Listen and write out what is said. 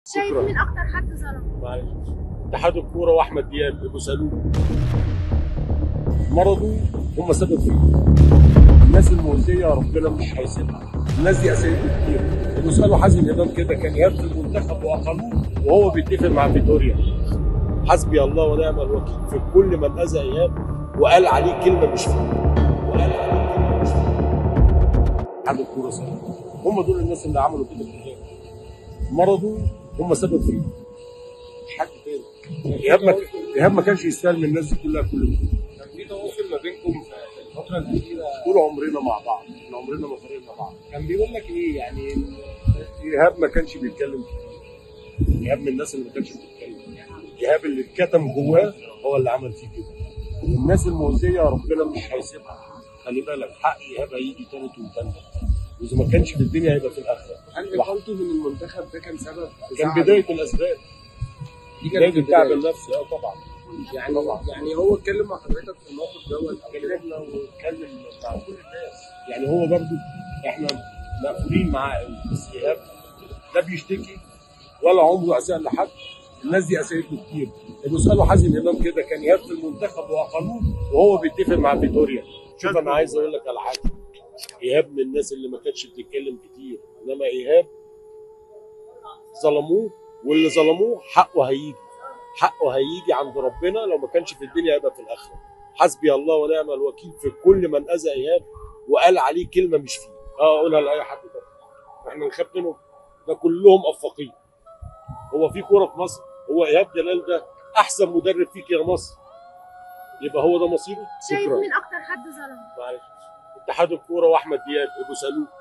شايف شكراً. مين اكتر حد ظلم معلش اتحاد الكوره واحمد دياب ابو سلوم مرضوا هم سبب فيه الناس المؤذيه ربنا مش هيسيبها الناس دي اسئله كتير ابو سالوا حازم امام كده كان يهاب في المنتخب واقلوه وهو بيتفق مع فيتوريا حسبي الله ونعم الوكيل في كل من اذى ايهاب وقال عليه كلمه مش فيه وقال عليه كلمه مش فيه اتحاد الكوره سبب هم دول الناس اللي عملوا كده في ايهاب مرضوا هم سبب فيه مش حد تاني ايهاب ما ايهاب ما كانش يستاهل من الناس دي كلها كل ده كان في تواصل ما بينكم في الفترة الأخيرة طول عمرنا مع بعض احنا عمرنا ما فرقنا بعض كان بيقول لك إيه يعني ايهاب ما كانش بيتكلم كتير ايهاب من الناس اللي ما كانش بيتكلم ايهاب اللي اتكتم جواه هو اللي عمل فيه كده والناس المؤذيه ربنا مش هيسيبها خلي بالك حق ايهاب هيجي تالت وتالت واذا ما كانش في الدنيا هيبقى في الاخره هل إقالته من المنتخب ده كان سبب في كان زعل؟ بدايه الاسباب دي بدايه كانت التعب البداية. النفسي اه طبعا يعني طبعا. يعني هو اتكلم مع حضرتك في الموقف دوت أو كده؟ اتكلمنا واتكلم مع كل الناس يعني هو برضو احنا مقفولين معاه قوي بس ايهاب لا بيشتكي ولا عمره اساء لحد الناس دي اساءت له كتير ابو سالوا حازم امام كده كان ايهاب في المنتخب واقلوه وهو بيتفق مع فيتوريا شوف انا عايز اقول لك على حاجه ايهاب من الناس اللي ما كانتش بتتكلم كتير انما ايهاب ظلموه واللي ظلموه حقه هيجي حقه هيجي عند ربنا لو ما كانش في الدنيا هيبقى في الاخره حسبي الله ونعم الوكيل في كل من اذى ايهاب وقال عليه كلمه مش فيه اه اقولها لاي حد ده احنا نخاف منهم ده كلهم افاقين هو في كوره في مصر هو ايهاب جلال ده احسن مدرب فيك يا مصر يبقى هو ده مصيره شايف شكرا مين اكتر حد ظلم معلش اتحاد الكوره واحمد دياب ابو سلوم